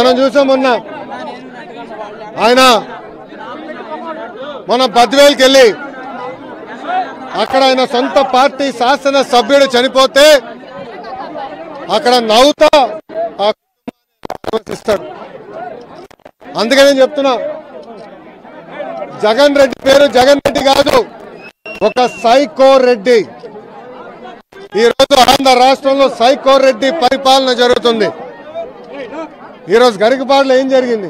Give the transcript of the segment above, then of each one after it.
మనం చూసాం మొన్న ఆయన మన బద్వేల్కి వెళ్ళి అక్కడ ఆయన సొంత పార్టీ శాసన సభ్యుడు చనిపోతే అక్కడ నవ్వుతా ఆ కుటుంబాన్ని ఇస్తాడు అందుకే నేను చెప్తున్నా జగన్ రెడ్డి పేరు జగన్ రెడ్డి కాదు ఒక సైకో రెడ్డి ఈ రోజు ఆంధ్ర రాష్ట్రంలో సైకో రెడ్డి పరిపాలన జరుగుతుంది ఈ రోజు గరికపాడులో ఏం జరిగింది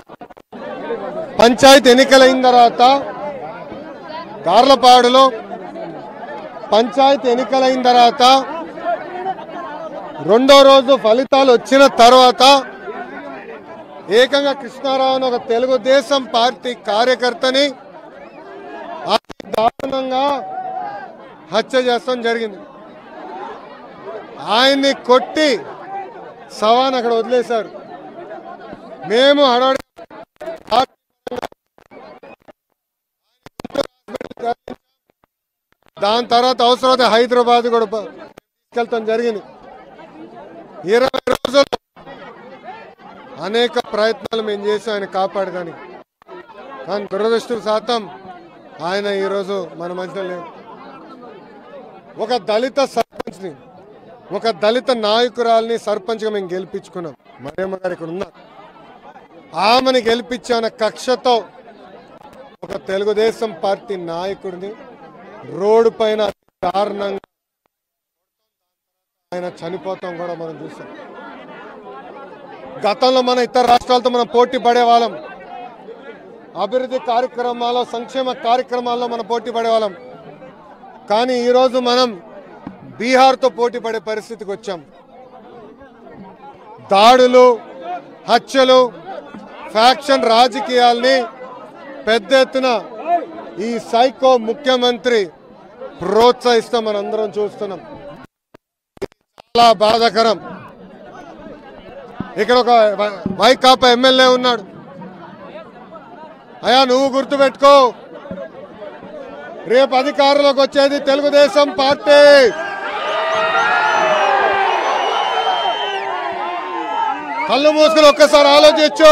పంచాయతీ ఎన్నికలైన తర్వాత గార్లపాడులో పంచాయతీ ఎన్నికలైన తర్వాత రెండో రోజు ఫలితాలు వచ్చిన తర్వాత ఏకంగా కృష్ణారావు అని ఒక తెలుగుదేశం పార్టీ కార్యకర్తని అతి దారుణంగా హత్య చేస్తాం జరిగింది ఆయన్ని కొట్టి సవాన్ అక్కడ వదిలేశారు మేము హడాడి దాని తర్వాత అవసరమైతే హైదరాబాద్ కూడా ప- తీసుకెళ్తాం జరిగింది ఇరవై రోజులు అనేక ప్రయత్నాలు మేము చేసాం ఆయన కాపాడడానికి కానీ దురదృష్టం శాతం ఆయన ఈరోజు మన మధ్యలో లేరు ఒక దళిత సర్పంచ్ని ఒక దళిత నాయకురాల్ని సర్పంచ్గా మేము గెలిపించుకున్నాం మరియమ్మ గారు ఇక్కడ ఉన్నారు ఆమెను గెలిపించాన కక్షతో ఒక తెలుగుదేశం పార్టీ నాయకుడిని రోడ్డు పైన అతి దారుణంగా ఆయన చనిపోతాం కూడా మనం చూసాం గతంలో మన ఇతర రాష్ట్రాలతో మనం పోటీ పడేవాళ్ళం అభివృద్ధి కార్యక్రమాల్లో సంక్షేమ కార్యక్రమాల్లో మనం పోటీ పడేవాళ్ళం కానీ ఈరోజు మనం బీహార్తో పోటీ పడే పరిస్థితికి వచ్చాం దాడులు హత్యలు ఫ్యాక్షన్ రాజకీయాల్ని పెద్ద ఎత్తున ఈ సైకో ముఖ్యమంత్రి ప్రోత్సహిస్తాం మనందరం చూస్తున్నాం చాలా బాధాకరం ఇక్కడ ఒక వై- వైకాపా ఎమ్మెల్యే ఉన్నాడు అయా నువ్వు గుర్తుపెట్టుకో రేపు అధికారంలోకి వచ్చేది తెలుగుదేశం పార్టీ కళ్ళు మూసుకుని ఒక్కసారి ఆలోచించు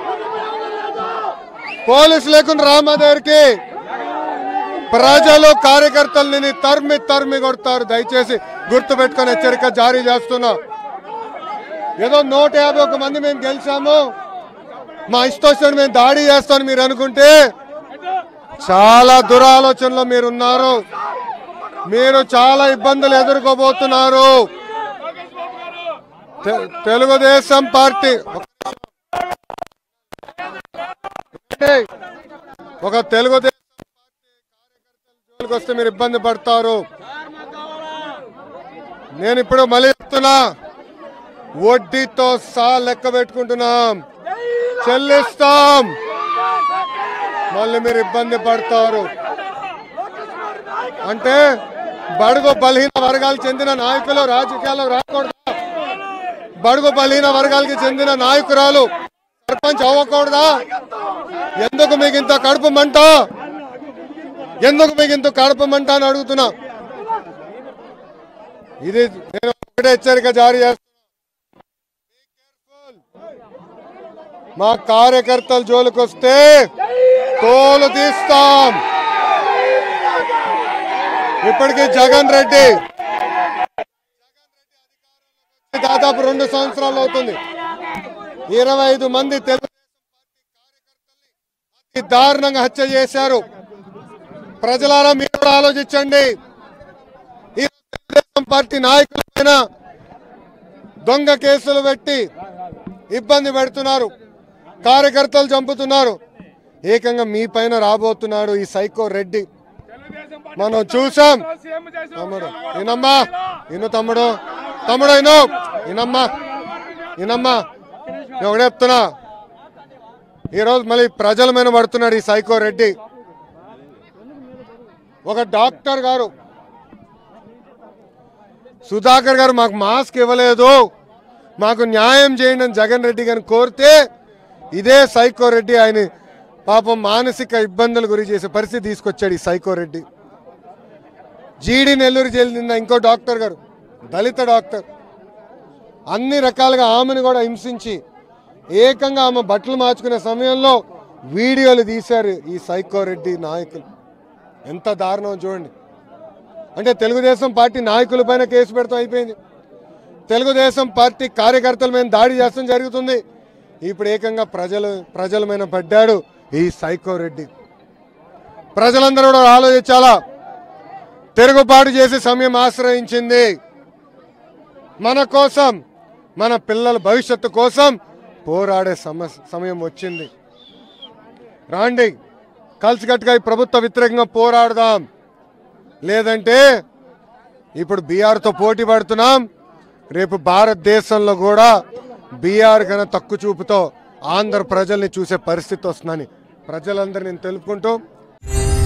పోలీసు లేకుండా రామా దగ్గరికి ప్రజలు కార్యకర్తల్ని తరిమి తరిమి కొడతారు దయచేసి గుర్తు పెట్టుకొని హెచ్చరిక జారీ చేస్తున్నా ఏదో నూట యాభై ఒక మంది మేము గెలిచాము మా ఇష్టం మేము దాడి చేస్తామని మీరు అనుకుంటే చాలా దురాలోచనలో మీరు ఉన్నారు మీరు చాలా ఇబ్బందులు ఎదుర్కోబోతున్నారు తె- తెలుగుదేశం పార్టీ ఒక తెలుగుదేశం జోలికి వస్తే మీరు ఇబ్బంది పడతారు నేను ఇప్పుడు మళ్ళీ చెప్తున్నా వడ్డీతో సా లెక్క పెట్టుకుంటున్నాం చెల్లిస్తాం మళ్ళీ మీరు ఇబ్బంది పడతారు అంటే బడుగు బలహీన వర్గాలకు చెందిన నాయకులు రాజకీయాల్లో రాకూడదా బడుగు బలహీన వర్గాలకి చెందిన నాయకురాలు సర్పంచ్ అవ్వకూడదా ఎందుకు మీకు ఇంత కడుపు మంట ఎందుకు మీకు ఇంత కడుపు మంట అని అడుగుతున్నా ఇది నేను ఒకటే హెచ్చరిక జారీ చేస్తున్నా మా కార్యకర్తల జోలికి వస్తే తోలు తీస్తాం ఇప్పటికీ జగన్ రెడ్డి దాదాపు రెండు సంవత్సరాలు అవుతుంది ఇరవై ఐదు మంది తెలుగుదేశం పార్టీ కార్యకర్తల్ని అతి దారుణంగా హత్య చేశారు ప్రజలారా మీరు కూడా ఆలోచించండి ఈ తెలుగుదేశం పార్టీ నాయకుల పైన దొంగ కేసులు పెట్టి ఇబ్బంది పెడుతున్నారు కార్యకర్తలు చంపుతున్నారు ఏకంగా మీ పైన రాబోతున్నాడు ఈ సైకో రెడ్డి మనం చూసాం తమ్ముడు ఈనమ్మా ఇను తమ్ముడు తమ్ముడు ఇను ఈనమ్మా ఈనమ్మా నేను ఒకటే చెప్తున్నా ఈరోజు మళ్ళీ ప్రజల మీద పడుతున్నాడు ఈ సైకో రెడ్డి ఒక డాక్టర్ గారు సుధాకర్ గారు మాకు మాస్క్ ఇవ్వలేదు మాకు న్యాయం చేయండి అని జగన్ రెడ్డి గారిని కోరితే ఇదే సైకో రెడ్డి ఆయన పాపం మానసిక ఇబ్బందులు గురి చేసే పరిస్థితి తీసుకొచ్చాడు ఈ సైకో రెడ్డి జీడి నెల్లూరు చెందిన ఇంకో డాక్టర్ గారు దళిత డాక్టర్ అన్ని రకాలుగా ఆమెను కూడా హింసించి ఏకంగా ఆమె బట్టలు మార్చుకునే సమయంలో వీడియోలు తీశారు ఈ సైకో రెడ్డి నాయకులు ఎంత దారుణం చూడండి అంటే తెలుగుదేశం పార్టీ నాయకుల పైన కేసు పెడతాం అయిపోయింది తెలుగుదేశం పార్టీ కార్యకర్తల మీద దాడి చేస్తాం జరుగుతుంది ఇప్పుడు ఏకంగా ప్రజలు ప్రజల మీద పడ్డాడు ఈ సైకో రెడ్డి ప్రజలందరూ కూడా ఆలోచించాలా తిరుగుబాటు చేసే సమయం ఆశ్రయించింది మన కోసం మన పిల్లల భవిష్యత్తు కోసం పోరాడే సమ సమయం వచ్చింది రాండి కలిసికట్టుగా ఈ ప్రభుత్వ వ్యతిరేకంగా పోరాడదాం లేదంటే ఇప్పుడు బీఆర్తో పోటీ పడుతున్నాం రేపు భారతదేశంలో కూడా బీఆర్ కన్నా తక్కువ చూపుతో ఆంధ్ర ప్రజల్ని చూసే పరిస్థితి వస్తుందని ప్రజలందరూ నేను తెలుపుకుంటూ